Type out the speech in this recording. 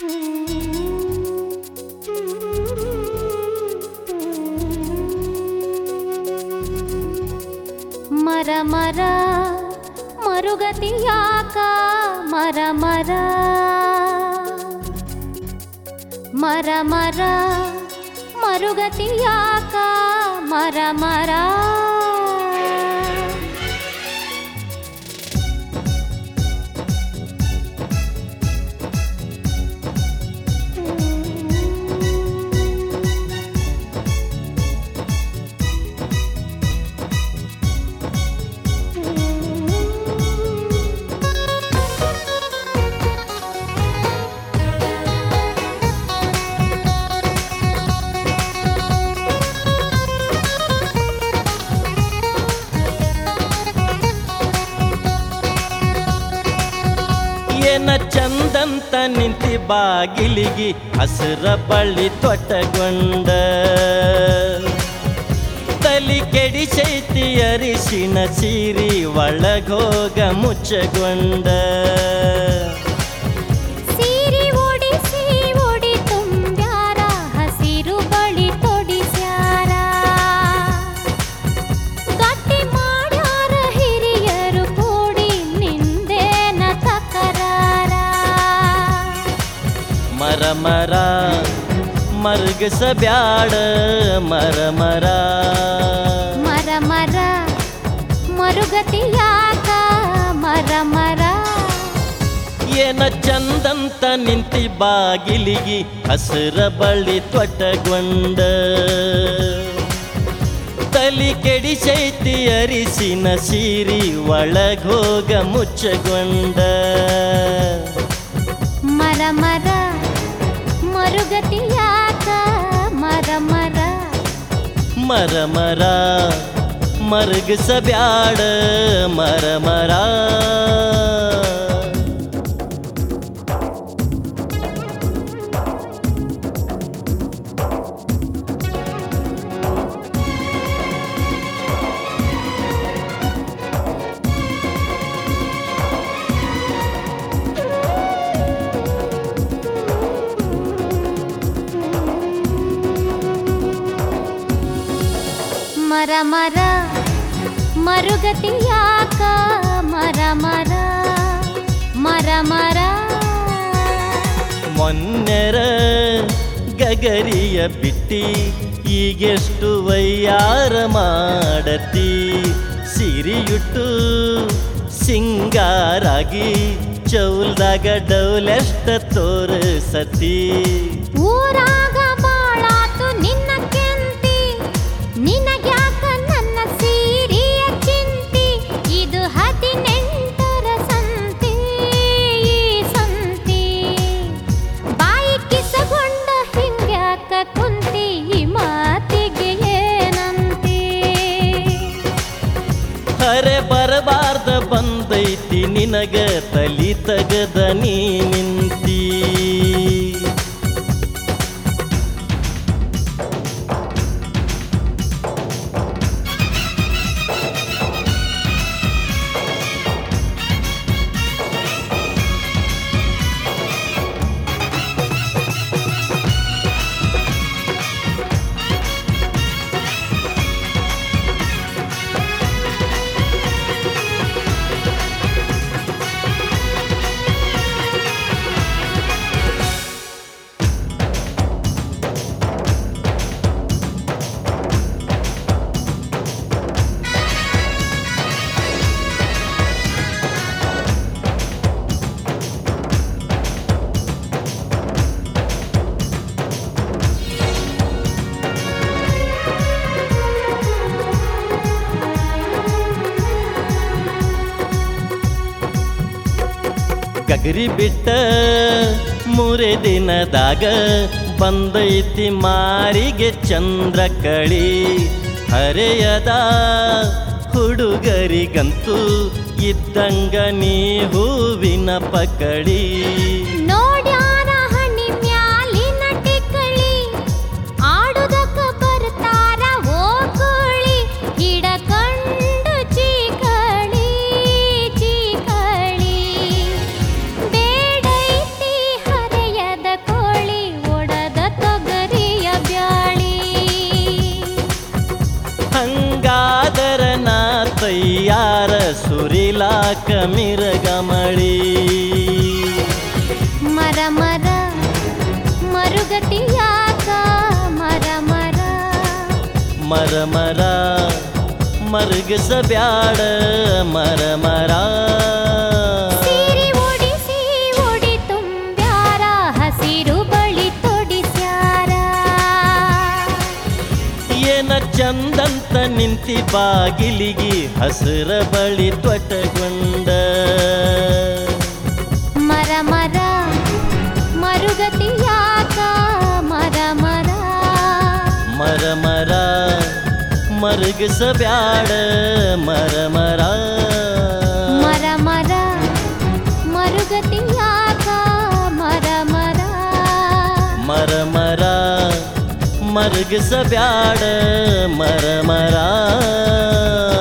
ಮರ ಮರ ಮರುಗತಿಯಾಕ ಮರ ಮರ ಮರ ಮರ ಮರುಗತಿಯಾಕ ಮರ ಮರ ಏನ ಚಂದಂತ ನಿಂತಿ ಬಾಗಿಲಿಗಿ ಹಸಿರ ಬಳ್ಳಿ ತೊಟ್ಟಗೊಂಡ ತಲಿ ಕೆಡಿಸೈತಿ ಅರಿಶಿನ ಸೀರಿ ಒಳಗೋಗ ಮುಚ್ಚಗೊಂಡ ಸೀರಿ ಓಡಿಸಿ ಓಡಿ ತುಂಬ್ಯಾರ ಹಸಿರು ಬಳಿ ತೊಡಿಸ್ಯಾರ ಗಟ್ಟಿ ಮಾಡ್ಯಾರ ಹಿರಿಯರು ಕೂಡಿ ನಿಂದೇನ ತಕರಾರ ಮರ ಮರ ಮರ್ಗಸ ಬ್ಯಾಡ ಮರ ಮರ ಮರ ಮರ ಮರುಗತಿಯಾಕ ಮರ ಮರ ಏನ ಚಂದಂತ ನಿಂತಿ ಬಾಗಿಲಿಗಿ ಹಸಿರ ಬಳ್ಳಿ ತೊಟ್ಟಗೊಂಡ ತಲಿ ಕೆಡಿಸೈತಿ ಅರಿಸಿನ ಸೀರಿ ಒಳಗೋಗ ಮುಚ್ಚಗೊಂಡ ಮರ ಮರ ಮರುಗತಿಯಾಕ ಮರ ಮರ ಮರ ಮರ ಮರ್ಗಸ ಬ್ಯಾಡ ಮರ ಮರ ಮರ ಮರ ಮರುಗತಿಯಾಕ ಮರ ಮರ ಮರ ಮರ ಮೊನ್ನೆರ ಗಗರಿಯ ಬಿಟ್ಟಿ ಈಗೆಷ್ಟು ವಯ್ಯಾರ ಮಾಡತಿ ಸಿರಿಯುಟ್ಟು ಸಿಂಗಾರಾಗಿ ಚೌಲ್ದಾಗ ಡೌಲೆಷ್ಟ ತೋರಸತಿ ಊರಾಗ ಬಾಳಾತು ನಿನ್ನ ಕೆಂತಿ ನಿನಗ್ಯಾಕ ನನ್ನ ಸೀರಿಯ ಚಿಂತಿ ಇದು ಹದಿನೆಂಟರ ಸಂತಿ ಈ ಸಂತಿ ಬಾಯಿ ಕಿಸಗೊಂಡ ಹಿಂಗ್ಯಾಕ ಕುಂತಿ ಈ ಮಾತಿಗೆ ಏನಂತಿ ಹರೆ ಬರಬಾರ್ದ ಬಂದೈತಿ ನಿನಗ ತಲಿ ತಗದ ನೀ ನಿಂತಿ ಗಗರಿ ಬಿಟ್ಟ ಮೂರೇ ದಿನದಾಗ ಬಂದೈತಿ ಮಾರಿಗೆ ಚಂದ್ರ ಕಳಿ ಹರೆಯದ ಹುಡುಗರಿಗಂತೂ ಇದ್ದಂಗ ನೀ ಹೂವಿನ ಪಕಡಿ ನೋಡ್ಯಾರ ಹಣ್ಣಿ ಮ್ಯಾಲಿನ ಟಿಕ್ಕಳಿ ಆಡುದಕ್ಕ ಬರ್ತಾರ ಓಕುಳಿ ಹಿಡಕಂಡು ಚೀಕಳಿ ಚೀಕಳಿ ಬೇಡೈತಿ ಹರೆಯದ ಹರಿಯಾರ ಸುರಿಲಾಕ ಮಿರಗಮಳಿ ಮರ ಮರ ಮರುಗತಿಯಾಕ ಮರ ಮರ ಮರ ಮರ ಮರುಗಿಸ ಬ್ಯಾಡ ಮರ ಮರ ಸೀರೆ ಉಡಿಸಿ ಉಡಿ ತುಂಬ್ಯಾರ ಹಸಿರು ಬಳಿ ತೊಡಿಸ್ಯಾರ ಏನ ಚಂದಂತ ನಿಂತಿ ಬಾಗಿಲಿಗಿ ಹಸಿರ ಬಳಿ ತ್ವಟಗೊಂಡ ಮರ ಮರ ಮರುಗತಿಯಾಕ ಮರ ಮರ ಮರ ಮರ ಮರುಗಿಸ ಬ್ಯಾಡ ಮರ ಮರ ಮರ ಮರ ಮರುಗತಿಯಾಕ ಮರ ಮರ ಮರ ಮರ ಮರುಗಿಸ ಬ್ಯಾಡ ಮರ ಮರ